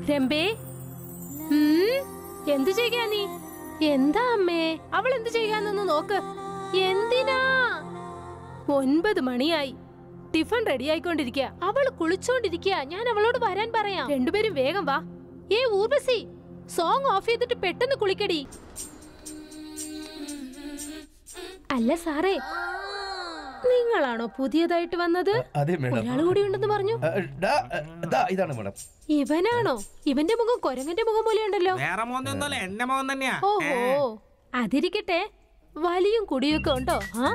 രംബേ ഉം, എന്ത് ചെയ്യാ നീ എന്താ അമ്മേ അവൾ എന്ത് ചെയ്യാന്നൊന്ന് നോക്ക് എന്തിനാ ഒൻപത് മണിയായി ടിഫൻ റെഡി ആയിക്കൊണ്ടിരിക്കുക അവൾ കുളിച്ചോണ്ടിരിക്കുക ഞാൻ അവളോട് വരാൻ പറയാം രണ്ടുപേരും വേഗം വാ ഏ ഊർവശി സോങ് ഓഫ് ചെയ്തിട്ട് പെട്ടെന്ന് കുളിക്കടി അല്ല സാറേ നിങ്ങളാണോ പുതിയതായിട്ട് വന്നത് അതെ മേഡം ഒരാൾ കൂടി ഉണ്ടെന്ന് പറഞ്ഞു ആ, ഡാ, ആ, ദാ, ഇതാണ് മേഡം ഇവനാണോ ഇവന്റെ മുഖം കൊരങ്ങന്റെ മുഖം പോലെ ഉണ്ടല്ലോ വേറെ മോന്നൊന്നുമല്ല എന്റെ മോൻ തന്നെയാ ഓഹോ അതിരിക്കട്ടെ വലിയും കുടിയൊക്കെ ഉണ്ടോ ആ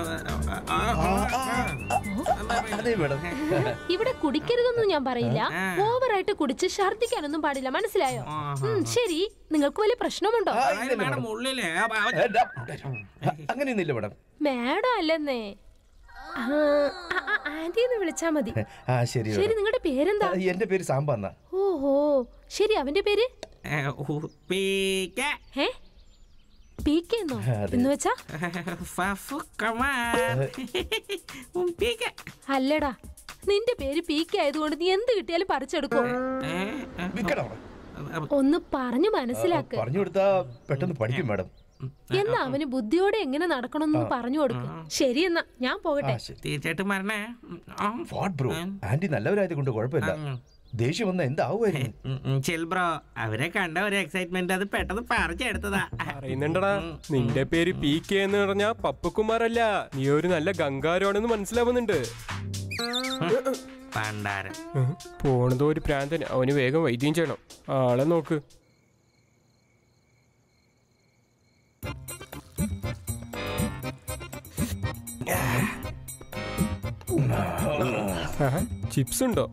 അതെ മേഡം ഇവിടെ കുടിക്കരുതൊന്നും ഞാൻ പറയില്ല ഓവറായിട്ട് കുടിച്ച് ഛർദിക്കാനൊന്നും പാടില്ല മനസ്സിലായോ ഉം, ശരി നിങ്ങൾക്ക് വലിയ പ്രശ്നമുണ്ടോ ആ, ഇല്ല മേഡം മേഡം ഉള്ളിലേ ആ, ഡാ, അങ്ങനെയൊന്നുമില്ല മേഡം മേഡം അല്ലെന്നേ ആ, ആ, ആ, ആന്റി എന്ന് വിളിച്ചാ മതി ആ ശരി ശരി മേഡം നിങ്ങളുടെ പേരെന്താ ആ, എന്റെ പേര് സാമ്പാന്ന ഓഹോ ശരി അവന്റെ പേര് പീക്ക ഏ പി കെ എന്നോ അതെ. എന്ന് വെച്ചാ ഫഫു കമാൻ പീക്ക അല്ലടാ നിന്റെ പേര് പി കെ ആയതുകൊണ്ട് നീ എന്ത് കിട്ടിയാലും പറിച്ചെടുക്കോ വിക്കടോ ഒന്ന് പറഞ്ഞു മനസ്സിലാക്ക് പറഞ്ഞു കൊടുത്താ പെട്ടെന്ന് പഠിക്കും മേഡം എന്നാ അവന് ബുദ്ധിയോടെ എങ്ങനെ നടക്കണമെന്ന് പറഞ്ഞു കൊടുക്ക് ശരി എന്നാ ഞാൻ ആ പോകട്ടെ ശരി തീർച്ചയായിട്ടും മരണേ വാട്ട് ബ്രോ ആന്റി നല്ലവരായത് കൊണ്ട് കുഴപ്പമില്ല ദേഷ്യം വന്ന എന്താവുമായിരുന്നു ചിൽ ബ്രോ അവരെ കണ്ട ഒരു എക്സൈറ്റ്മെന്റ് അത് പെട്ടെന്ന് പറിച്ചെടുത്തതാ അറിയുന്നുണ്ടടാ നിന്റെ പേര് പി കെ എന്ന് പറഞ്ഞ പപ്പുകുമാറല്ല നീ ഒരു നല്ല ഗംഗാരമാണെന്ന് മനസ്സിലാവുന്നുണ്ട് പണ്ടാരം ഉം. പോണതോ ഒരു പ്രാന്തൻ അവന് വേഗം വൈദ്യം ചെയ്യണം ആളെ നോക്ക് ചിപ്സ് ഉണ്ടോ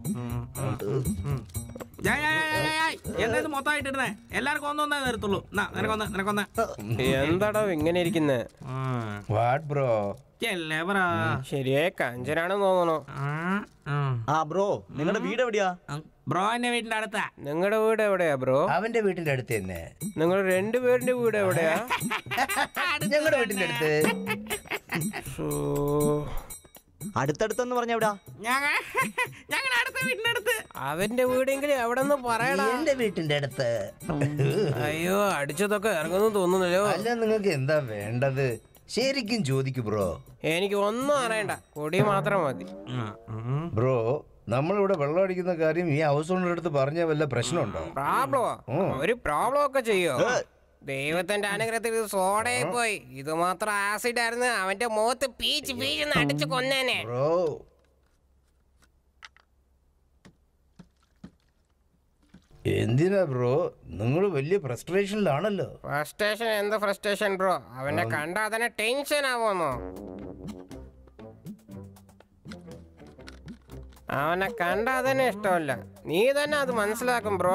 എന്താ ഇത് മൊത്തമായിട്ട് ഇടുന്നേ എല്ലാവർക്കും ഒന്നൊന്നേ തരത്തുള്ളൂ എന്നാ നിനക്കൊന്ന് നിനക്കൊന്ന് എന്താടാ ഇങ്ങനെ ഇരിക്കുന്നേ വാട്ട് ബ്രോ ചെല്ലേ ബ്രോ ശരിയായ കഞ്ചനാണെന്ന് തോന്നണോ ആ ബ്രോ നിങ്ങളുടെ വീട് എവിടെയാ ബ്രോ എന്റെ വീടിന്റെ അടുത്താ നിങ്ങളുടെ വീട് എവിടെയാ ബ്രോ അവന്റെ വീട്ടിന്റെ അടുത്ത് തന്നെ നിങ്ങൾ രണ്ടുപേരുടെ വീട് എവിടെയാ ഞങ്ങളുടെ വീട്ടിന്റെ അടുത്ത് സോ, അടുത്തടുത്തെന്ന് പറഞ്ഞ എവിടാ ഞങ്ങൾ ഞങ്ങളുടെ അടുത്ത വീടിന്റെ അടുത്ത് അവന്റെ വീടെങ്കിലും എവിടെ നിന്ന് പറയടാ എന്റെ വീട്ടിന്റെ അടുത്ത് അയ്യോ അടിച്ചതൊക്കെ ഇറങ്ങുന്നു തോന്നുന്നല്ലോ അല്ല നിങ്ങൾക്ക് എന്താ വേണ്ടത് ശരിക്കും ചോദിക്കു ബ്രോ എനിക്ക് ഒന്നും അറിയണ്ട കൊടി മാത്രം മതി ബ്രോ നമ്മളിവിടെ വെള്ളം അടിക്കുന്ന കാര്യം ഈ ഹൗസ് ഓണറുടെ അടുത്ത് പറഞ്ഞ വല്ല പ്രശ്നമുണ്ടോ പ്രോബ്ലമോ ഒരു പ്രോബ്ലം ഒക്കെ ചെയ്യോ ദൈവത്തിന്റെ അനുഗ്രഹത്തിൽ ഇത് സോഡയായി പോയി ഇത് മാത്രം ആസിഡ് ആയിരുന്നു അവന്റെ മുഖത്ത് പീച്ച് പീച്ച് അടിച്ച് കൊന്നേനെ ബ്രോ എന്തിനാ ബ്രോ നിങ്ങൾ വലിയ ഫ്രസ്ട്രേഷനിലാണല്ലോ ഫ്രസ്ട്രേഷൻ എന്ത് ഫ്രസ്ട്രേഷൻ ബ്രോ അവനെ കണ്ടാ തന്നെ ടെൻഷൻ ആവുമോ അവനെ കണ്ടാ തന്നെ ഇഷ്ടമല്ല നീ തന്നെ അത് മനസ്സിലാക്കും ബ്രോ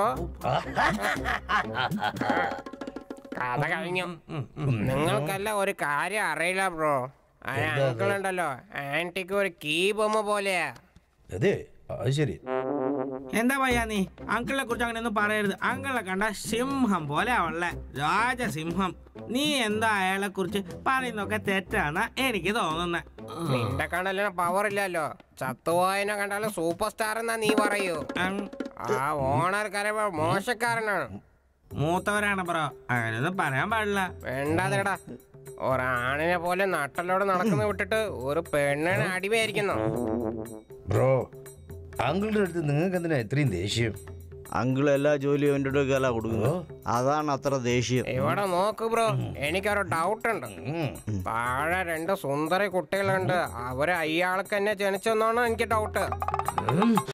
കഥ കഴിഞ്ഞു നിങ്ങൾക്കല്ല ഒരു കാര്യം അറിയില്ല ബ്രോ ആ അങ്കിൾ ഉണ്ടല്ലോ ആന്റിക്ക് ഒരു കീ ബൊമ്മ പോലെയാ അതെ അത് ശരി എന്താ പയ്യാ നീ അങ്കിളിനെ കുറിച്ച് അങ്ങനെ ഒന്നും പറയരുത് അങ്കിളിനെ കണ്ട സിംഹം പോലെ അവളെ രാജസിംഹം നീ എന്താ അയാളെ കുറിച്ച് പറയുന്നൊക്കെ തെറ്റാണ് എനിക്ക് തോന്നുന്നത് നിന്റെ കണ്ടല്ലോ പവർ ഇല്ലല്ലോ ചത്തുപോയതിനെ കണ്ടാലും സൂപ്പർ സ്റ്റാർ എന്നാ നീ പറയൂ ആ ഓണർ കരവ മോശക്കാരനാണ് മൂത്തവരാണ് ബ്രോ അങ്ങനെയൊന്നും പറയാൻ പാടില്ല വേണ്ടാതെടാ ഒരാണിനെ പോലെ നട്ടലോട് നടക്കുന്ന വിട്ടിട്ട് ഒരു പെണ്ണിനെ അടിമയായിരിക്കുന്നു ബ്രോ അങ്കിളുടെ അടുത്ത് നിങ്ങൾക്ക് എന്തിനാ ഇത്രയും ദേഷ്യം അങ്കിൾ എല്ലാ ജോലിയും എൻ്റെ അടുക്കല കൊടുക്കുന്നത് അതാണ് അത്ര ദേഷ്യം ഇവിടെ നോക്ക് ബ്രോ എനിക്കൊരു ഡൗട്ട് ഉണ്ട് ഉം. താഴെ രണ്ട് സുന്ദരി കുട്ടികളുണ്ട് അവര് അയാൾക്ക് തന്നെ ജനിച്ചെന്നാണ് എനിക്ക് ഡൗട്ട്